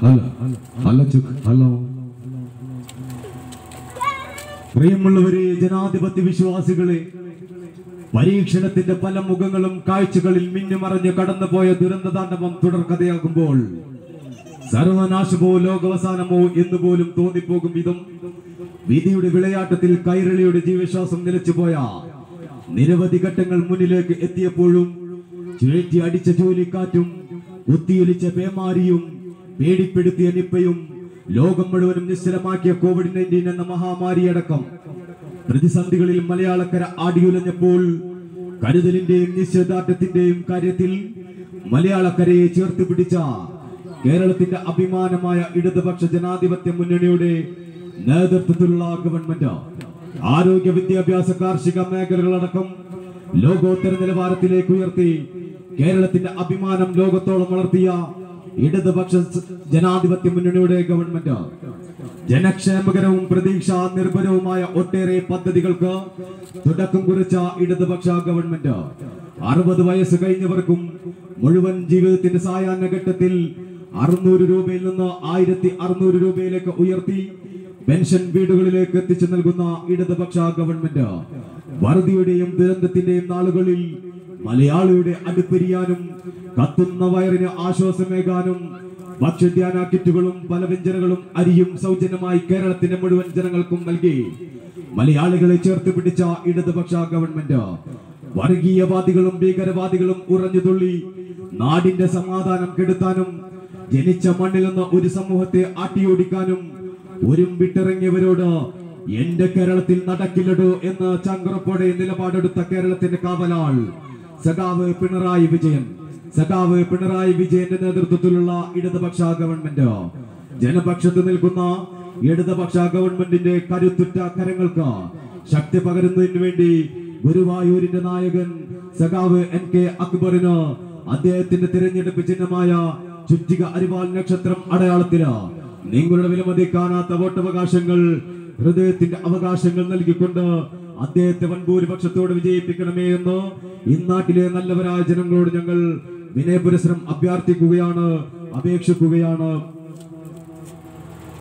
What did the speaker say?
hello hello ചുക്ക് hello പ്രിയമുള്ളവരെ ജനാധിപത്യ വിശ്വാസികളെ പരീക്ഷണത്തിന്റെ പല മുഖങ്ങളും കാഴ്ചകളിൽ മിന്നുമറഞ്ഞ് കടന്നുപോയ ദുരന്തതാണ്ഡവം തുടർക്കഥയാകുമ്പോൾ സർവനാശമോ ലോകവസാനമോ എന്ന് പോലും തോന്നിപ്പോകും വിധം വിധിയുടെ വിളയാട്ടത്തിൽ കൈരളിയുടെ ജീവശ്വാസം നിലച്ചുപോയ നിരവധി ഘട്ടങ്ങൾ മുന്നിലേക്ക് എത്തിയപ്പോഴും ചുഴറ്റി അടിച്ച ചൂലിക്കാറ്റും കുത്തിയൊലിച്ച പേമാരിയും പേടിപ്പെടുത്തിയ നിപ്പയും ലോകം മുഴുവനും നിശ്ചലമാക്കിയ കോവിഡ് നയൻറ്റീൻ എന്ന മഹാമാരിയടക്കം പ്രതിസന്ധികളിൽ മലയാളക്കര ആടിയുലഞ്ഞപ്പോൾ കരുതലിന്റെയും നിശ്ചയദാർഢ്യത്തിന്റെയും കാര്യത്തിൽ മലയാളക്കരയെ ചേർത്ത് പിടിച്ച കേരളത്തിന്റെ അഭിമാനമായ ഇടതുപക്ഷ ജനാധിപത്യ മുന്നണിയുടെ നേതൃത്വത്തിലുള്ള ഗവൺമെന്റ് ആരോഗ്യ വിദ്യാഭ്യാസ കാർഷിക മേഖലകളടക്കം ലോകോത്തര നിലവാരത്തിലേക്ക് ഉയർത്തി കേരളത്തിന്റെ അഭിമാനം ലോകത്തോളം വളർത്തിയ ഇടതുപക്ഷ ജനാധിപത്യ മുന്നണിയുടെ ഗവൺമെന്റ് ജനക്ഷേമകരവും പ്രതീക്ഷ നിർഭരവുമായ ഒട്ടേറെ പദ്ധതികൾക്ക് തുടക്കം കുറിച്ച ഇടതുപക്ഷ ഗവൺമെന്റ് അറുപത് വയസ്സ് കഴിഞ്ഞവർക്കും മുഴുവൻ ജീവിതത്തിന്റെ സായാഹ്ന ഘട്ടത്തിൽ അറുന്നൂറ് രൂപയിൽ നിന്ന് ആയിരത്തി അറുന്നൂറ് രൂപയിലേക്ക് ഉയർത്തി പെൻഷൻ വീടുകളിലേക്ക് എത്തിച്ചു നൽകുന്ന ഇടതുപക്ഷ ഗവൺമെന്റ് വറുതിയുടെയും ദുരന്തത്തിന്റെയും നാളുകളിൽ മലയാളിയുടെ അടുപ്പെരിയാനും കത്തുന്ന വയറിന് ആശ്വാസമേകാനും ഭക്ഷ്യധ്യാന കിറ്റുകളും പലവ്യഞ്ജനങ്ങളും അരിയും സൗജന്യമായി കേരളത്തിന്റെ മുഴുവൻ ജനങ്ങൾക്കും നൽകി മലയാളികളെ ചേർത്ത് പിടിച്ച ഇടതുപക്ഷ ഗവൺമെന്റ് വർഗീയവാദികളും ഭീകരവാദികളും ഉറഞ്ഞുതുള്ളി നാടിന്റെ സമാധാനം കെടുത്താനും ജനിച്ച മണ്ണിൽ നിന്ന് ഒരു സമൂഹത്തെ ആട്ടിയോടിക്കാനും ഒരു വിട്ടിറങ്ങിയവരോട് എന്റെ കേരളത്തിൽ നടക്കില്ലടോ എന്ന് ചങ്കുറപ്പോടെ നിലപാടെടുത്ത കേരളത്തിന്റെ കാവലാൾ സഖാവ് പിണറായി വിജയൻ സഖാവ് പിണറായി വിജയന്റെ നേതൃത്വത്തിലുള്ള ഇടതുപക്ഷ ഗവൺമെന്റ് ജനപക്ഷത്ത് നിൽക്കുന്ന ഇടതുപക്ഷ ഗവൺമെന്റിന്റെ കരുത്തുറ്റ കരങ്ങൾക്ക് ശക്തി പകരുന്നതിന് വേണ്ടി ഗുരുവായൂരിന്റെ നായകൻ സഖാവ് എൻ കെ അക്ബറിന് അദ്ദേഹത്തിന്റെ തിരഞ്ഞെടുപ്പ് ചിഹ്നമായ ചുറ്റിക അരിവാൾ നക്ഷത്രം അടയാളത്തില് നിങ്ങളുടെ വിലമതിക്കാനാത്ത വോട്ടവകാശങ്ങൾ ഹൃദയത്തിന്റെ അവകാശങ്ങൾ നൽകിക്കൊണ്ട് അദ്ദേഹത്തെ വൻഭൂരിപക്ഷത്തോട് വിജയിപ്പിക്കണമേ എന്ന് ഇന്നാട്ടിലെ നല്ലവരായ ജനങ്ങളോട് ഞങ്ങൾ വിനയപുരസരം അഭ്യർത്ഥിക്കുകയാണ് അപേക്ഷിക്കുകയാണ്